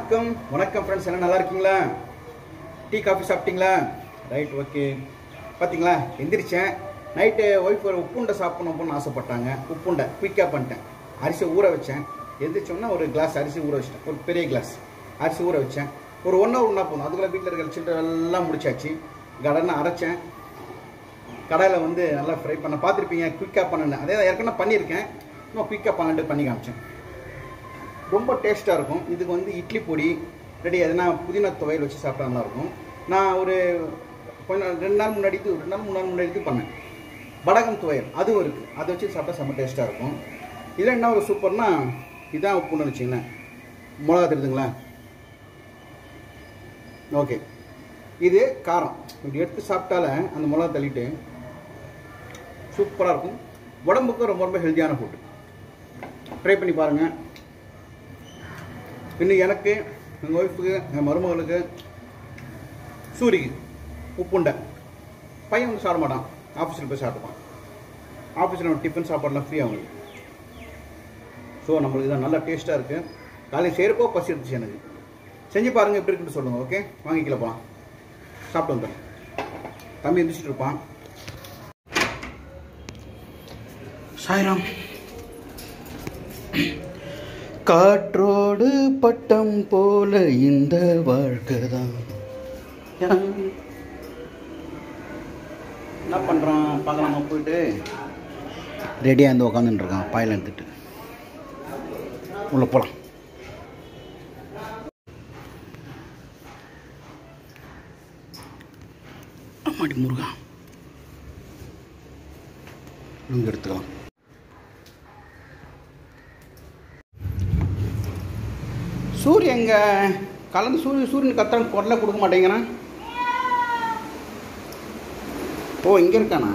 வணக்கம் வணக்கம் ஃப்ரெண்ட்ஸ் என்ன நல்லா இருக்கீங்களா டீ காஃபி சாப்பிட்டீங்களா ரைட் ஓகே பார்த்தீங்களா எந்திரிச்சேன் நைட்டு ஒய்ஃப் ஒரு உப்புண்டை சாப்பிடணும் அப்படின்னு ஆசைப்பட்டாங்க உப்புண்டை குயிக்காக பண்ணிட்டேன் அரிசி ஊற வச்சேன் எந்திரிச்சோன்னா ஒரு கிளாஸ் அரிசி ஊற வச்சிட்டேன் ஒரு பெரிய கிளாஸ் அரிசி ஊற வச்சேன் ஒரு ஒன் ஹவர் ஒன்றா போதும் அதுக்குள்ளே வீட்டில் இருக்கிற சில்லறை எல்லாம் முடிச்சாச்சு கடனை அரைச்சேன் கடாயில் வந்து நல்லா ஃப்ரை பண்ண பார்த்துருப்பீங்க குயிக்காக பண்ணேன் அதே தான் ஏற்கனவே பண்ணியிருக்கேன் இன்னும் குயிக்காக பண்ணிட்டு பண்ணி காமிச்சேன் ரொம்ப டேஸ்ட்டாக இருக்கும் இதுக்கு வந்து இட்லி பொடி ரெடி எதுனா புதினா துவையல் வச்சு சாப்பிட்டா நல்லாயிருக்கும் நான் ஒரு கொஞ்சம் ரெண்டு நாள் முன்னாடி இது ரெண்டு நாள் மூணு நாள் முன்னாடி இது பண்ணேன் வடகம் துவையல் அதுவும் இருக்குது அதை வச்சு சாப்பிட்டா செம்ம டேஸ்ட்டாக இருக்கும் இதில் என்ன ஒரு சூப்பர்னா இதான் உப்புன்னு வச்சிங்களேன் மிளகா தெரியுதுங்களா ஓகே இது காரம் இப்படி எடுத்து சாப்பிட்டால அந்த மிளகா தள்ளிட்டு சூப்பராக இருக்கும் உடம்புக்கு ரொம்ப ரொம்ப ஹெல்த்தியான ஃபுட்டு ட்ரை பண்ணி பாருங்கள் இன்னும் எனக்கு எங்கள் ஒய்ஃபுக்கு என் மருமகளுக்கு சூரிக்கு உப்புண்டை பையன் வந்து சாப்பிட மாட்டான் ஆஃபீஸில் போய் சாப்பிடுவான் ஆஃபீஸில் டிஃபன் சாப்பாடுலாம் ஃப்ரீ அவங்களுக்கு ஸோ நம்மளுக்கு இதான் நல்லா டேஸ்ட்டாக இருக்குது காலையில் செய்கிறப்போ பசி இருந்துச்சு எனக்கு செஞ்சு பாருங்கள் எப்படி இருக்குன்னு சொல்லுங்கள் ஓகே வாங்கி கீழே போகலாம் சாப்பிட்டு வந்துடுறேன் தம்பி எந்திரிச்சிட்டு இருப்பான் சாய்ராம் காற்றோடு பட்டம் போல இந்த வாழ்க்கை தான் என்ன பண்ணுறான் பார்க்கலாமா போயிட்டு ரெடியாக இருந்து உக்காந்துட்டு இருக்கான் பாயில் எடுத்துட்டு உள்ள போகலாம் அம்மாடி முருகா இங்கே எடுத்துக்கலாம் சூரிய எங்க கலந்து சூரிய சூரியன் கத்துறான் குரலை கொடுக்க மாட்டேங்கிறான் ஓ இங்க இருக்கானா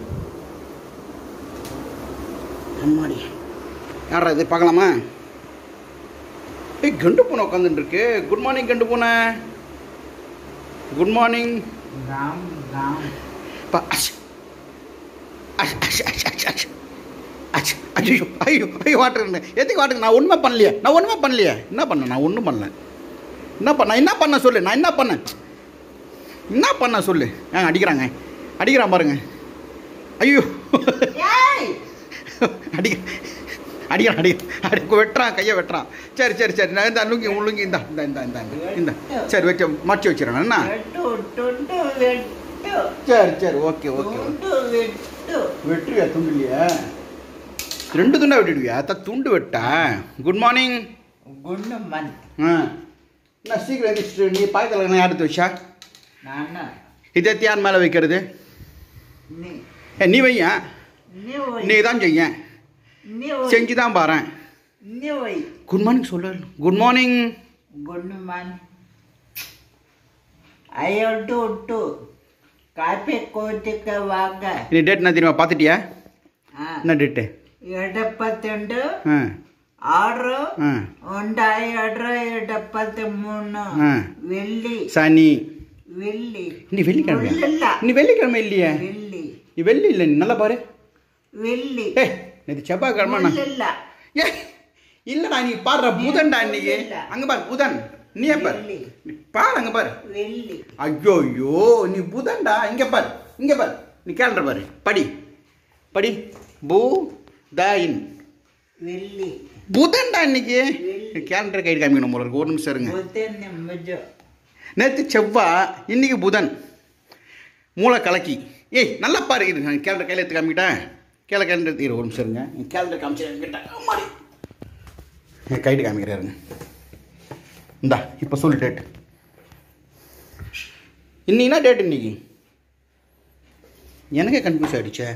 அம்மாடி யாரா இது பார்க்கலாமா ஏய் கண்டு பூனை உட்காந்துட்டு இருக்கு குட் மார்னிங் கண்டு பூனை குட் மார்னிங் ராம் ராம் பா அஷ் அஷ் அஷ் அஷ் அஷ் அஷ் அஷ் ஐயோ ஐயோ ஐயோ வாட்டுறேன் எதுக்கு வாட்டுங்க நான் ஒன்றுமே பண்ணலையே நான் ஒன்றுமே பண்ணலையே என்ன பண்ணேன் நான் ஒன்றும் பண்ணல என்ன பண்ண என்ன பண்ண சொல்லு நான் என்ன பண்ணேன் என்ன பண்ண சொல்லு ஆ அடிக்கிறாங்க அடிக்கிறான் பாருங்க ஐயோ ஏய் அடிக்க அடிக்கிறான் அடிக்கிறான் அடி வெட்டுறான் கையை வெட்டுறான் சரி சரி சரி நான் இந்த லுங்கி உள்ளுங்கி இந்த இந்த இந்த இந்த இந்த இந்த சரி வச்சு மடிச்சு வச்சிடறேன் என்ன வெட்டு துண்டு வெட்டு சரி சரி ஓகே ஓகே ஓகே துண்டு வெட்டு வெட்டுவியா துண்டு இல்லையா ரெண்டு துண்டா வெட்டிடுவியா அத்த துண்டு வெட்டா குட் மார்னிங் குண்டு மண் ஆ என்ன சீக்கிரம் எழுந்திரிச்சிட்டு நீ பாயத்தில் நான் எடுத்து வச்சா நானா இதை யார் மேலே வைக்கிறது நீ ஏ நீ வையா நீ வை நீ தான் செய்ய நீ வை செஞ்சு தான் பாறேன் நீ வை குட் மார்னிங் சொல்ல குட் மார்னிங் குண்டு மண் ஐயோ டு காப்பி கோச்சுக்க வாங்க நீ டேட் என்ன தெரியுமா பார்த்துட்டியா ஆ என்ன டேட்டு ಎಡಪ್ಪತ್ತೆಂಟು ஆ ಆರು ஆ ಒಂದ ಎರಡು ಎಡಪ್ಪತ್ತ ಮೂರು ஆ வெள்ளி சனி வெள்ளி நீ வெள்ளிக்கிழமை இல்ல நீ வெள்ளிக்கிழமை இல்லையே வெள்ளி நீ வெள்ளி இல்லை நீ நல்லா பாரு வெள்ளி ஏ நேற்று செவ்வாய்க்கிழமை நான் இல்ல ஏ இல்லடா நீ பாடுற புதன்டா இன்னைக்கு இல்ல. அங்க பாரு புதன் நீ பாரு வெள்ளி. நீ பாரு அங்க பாரு வெள்ளி ஐயோ ஐயோ நீ புதன்டா இங்க பாரு இங்க பாரு நீ கேலண்டர் பாரு படி படி பூ தாயின் வெள்ளி புதன்டா இன்னைக்கு வெள்ளி. கேலண்டர் கைடு காமிக்கணும் போல இருக்கு ஒரு நிமிஷம் இருங்க புதன் நிம்மஜம் நேற்று செவ்வாய் இன்னைக்கு புதன் மூளை கலக்கி ஏய் நல்லா பாரு இது நான் கேலண்டர் கையில் எடுத்து காமிக்கிட்டேன் கேல கேலண்டர் எடுத்து இரு, ஒரு நிமிஷம் இருங்க கேலண்டர் காமிச்சு என் கைட்டு காமிக்கிறாருங்க இந்தா இப்போ சொல்லு டேட் இன்னைக்குனா டேட் இன்னைக்கு எனக்கே கன்ஃபியூஸ் ஆகிடுச்சே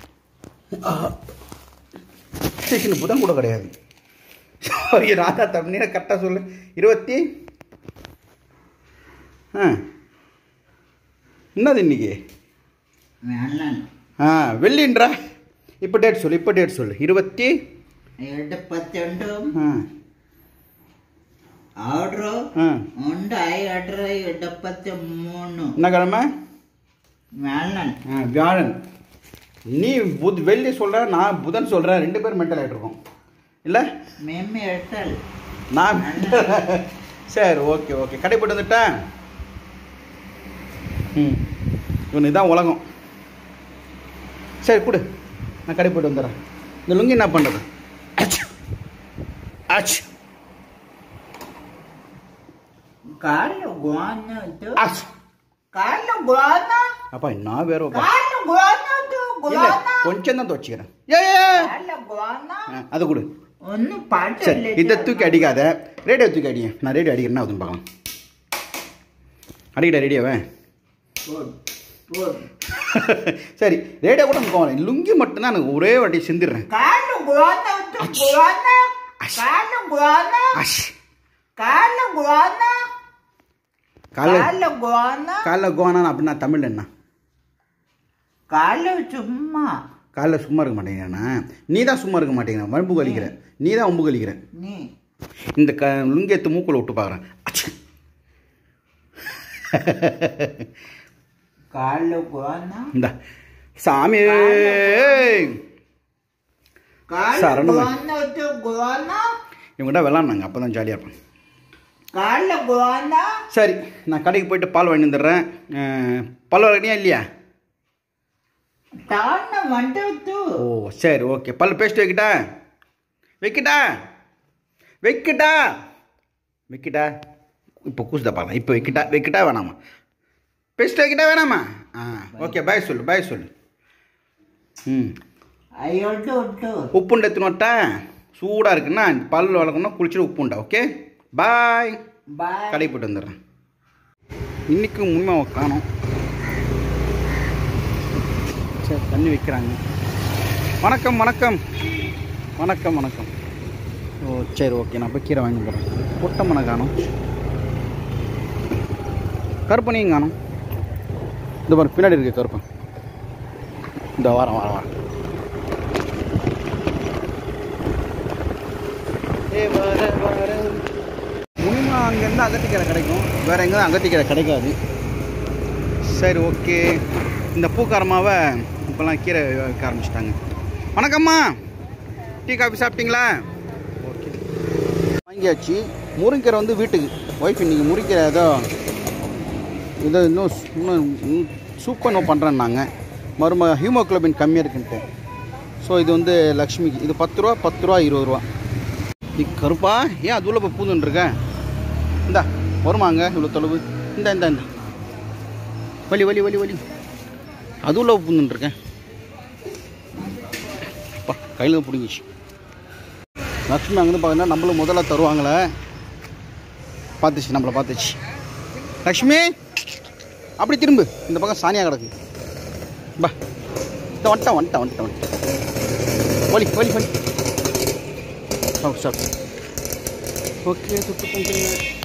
ஸ்டேஷன் புதன் கூட கிடையாது ஐயோ ராதா தண்ணீரை கரெக்டாக சொல்லு இருபத்தி ஆ என்னது இன்னைக்கு வேணாம் ஆ வெள்ளின்றா இப்போ டேட் சொல்லு இப்போ டேட் சொல்லு இருபத்தி ಎಡಪ್ಪತ್ತೆಂಟು ஆ ಆರು ஆ ಒಂದ ಎರಡು ಎಡಪ್ಪತ್ತ ಮೂರು என்ன கிழமை வேணாம் ஆ வியாழன் நீ புத் வெள்ளி சொல்கிற நான் புதன் சொல்கிறேன் ரெண்டு பேரும் மென்டல் ஆகிட்டு இருக்கோம் இல்லை మేము ఎట్టాలి நான் சரி ஓகே ஓகே கடை போட்டு வந்துட்டேன் ம் இவனு இதான் உலகம் சரி கொடு நான் கடை போட்டு வந்துடுறேன் இந்த லுங்கி என்ன பண்ணுறது ஆச்சு ஆச்சு கால குவானா து ஆச்சு கால குவானா அப்பா நான் வேற ஒரு- கால குவானா து இல்ல குவானா கொஞ்சம் தான் துவச்சிக்கிறேன் ஏ ஏ, ஏ. கால குவானா ஆ, அதை கொடு ஒன்னும் பாட்டு சரி இல்லை இதை தூக்கி அடிக்காத ரேடியோ தூக்கி அடிங்க நான் ரேடியோ அடிக்கிறேன்னா அதுன்னு பார்க்கலாம் அடிக்கடா ரேடியோவே போடு போடு சரி ரேடியோ கூட நமக்கு வரேன் லுங்கி மட்டும்தான் எனக்கு ஒரே வாட்டி சிந்திடுறேன் கால குவானா து குவானா கால குவானா அஷ் கால குவானா காலைல கால குவானா காலைல கோவானா அப்படின்னா தமிழ் என்ன கால சும்மா காலைல சும்மா இருக்க மாட்டேங்கிறேண்ணா நீ தான் சும்மா இருக்க மாட்டேங்கிற வம்பு கழிக்கிற நீ தான் வம்பு கழிக்கிற நீ இந்த க லுங்கியத்து மூக்குள்ள விட்டு பார்க்குறேன் அச்சு. கால குவானா இந்த சாமி கால சரணம். குவானா து குவானா இவங்ககிட்ட விளாட்னாங்க அப்போ தான் ஜாலியாக இருப்பேன் கால குவானா சரி நான் கடைக்கு போயிட்டு பால் வாங்கி வந்துடுறேன் அஹ், பால் வாங்கினியா இல்லையா தான வந்துட்டு ஓ சரி ஓகே பல் பேஸ்ட் வைக்கிட்டா வைக்கிட்டா வைக்கிட்டா வைக்கிட்டா இப்போ கூசுதா பார்க்கலாம் இப்போ வைக்கிட்டா வைக்கிட்டா வேணாமா பேஸ்ட் வைக்கிட்டா வேணாமா ஆ ஓகே பாய் சொல்லு பாய் சொல்லு ம் ஐயோட்டு விட்டு உப்புண்டை எடுத்துனோட்டா சூடாக இருக்குன்னா பல் வளர்க்கணும் குளிச்சுட்டு உப்புண்டா ஓகே பாய் பாய் கடைக்கு போயிட்டு வந்துடுறேன் இன்னைக்கு உண்மை காணும் சரி தண்ணி வைக்கிறாங்க வணக்கம் வணக்கம் வணக்கம் வணக்கம் ஓ சரி ஓகே நான் போய் கீரை வாங்கி போகிறேன் புட்டமனை காணும் கருப்பனையும் காணும் இந்த பாரு பின்னாடி இருக்கு கருப்பன் இந்த வாரம் வாரம் வாரம் ஏ வர வர முனிமா அங்கேருந்து அகத்திக்கீரை கிடைக்கும் வேறு எங்கே தான் அகத்திக்கீரை கிடைக்காது சரி ஓகே இந்த பூக்காரமாவை இப்போல்லாம் கீரை வைக்க ஆரம்பிச்சிட்டாங்க வணக்கம்மா டீ காஃபி சாப்பிட்டீங்களா ஓகே வாங்கியாச்சு முருங்கீரை வந்து வீட்டுக்கு ஒய்ஃப் இன்னைக்கு முருங்கீரை ஏதோ ஏதோ இன்னும் சு- இன்னும் சூப்பர் நோ பண்ணுறேன்னாங்க மரும ஹீமோக்ளோபின் கம்மியாக இருக்குன்ட்டு ஸோ இது வந்து லக்ஷ்மிக்கு இது பத்து ரூபா பத்து ரூபா இருபது ரூபா நீ கருப்பா ஏன் அது உள்ள போய் பூந்துன்னு இருக்க இந்தா வருமாங்க இவ்வளோ தொலைவு இந்த இந்த இந்த வலி வலி வலி வலி அது உள்ள பூந்துன்னு இருக்கேன் அப்பா கையில் பிடிங்கிச்சு லக்ஷ்மி அங்கேருந்து பார்த்தீங்கன்னா நம்மளும் முதல்ல தருவாங்களே பார்த்துச்சு நம்மளை பார்த்துச்சு லக்ஷ்மி அப்படி திரும்பு இந்த பக்கம் சானியா கிடக்கு பா இந்த வந்துட்டேன் வந்துட்டேன் வந்துட்டேன் வந்துட்டேன் வலி வலி வலி சாப்பிடு சாப்பிடு ஓகே சுட்டு பண்ணுறீங்க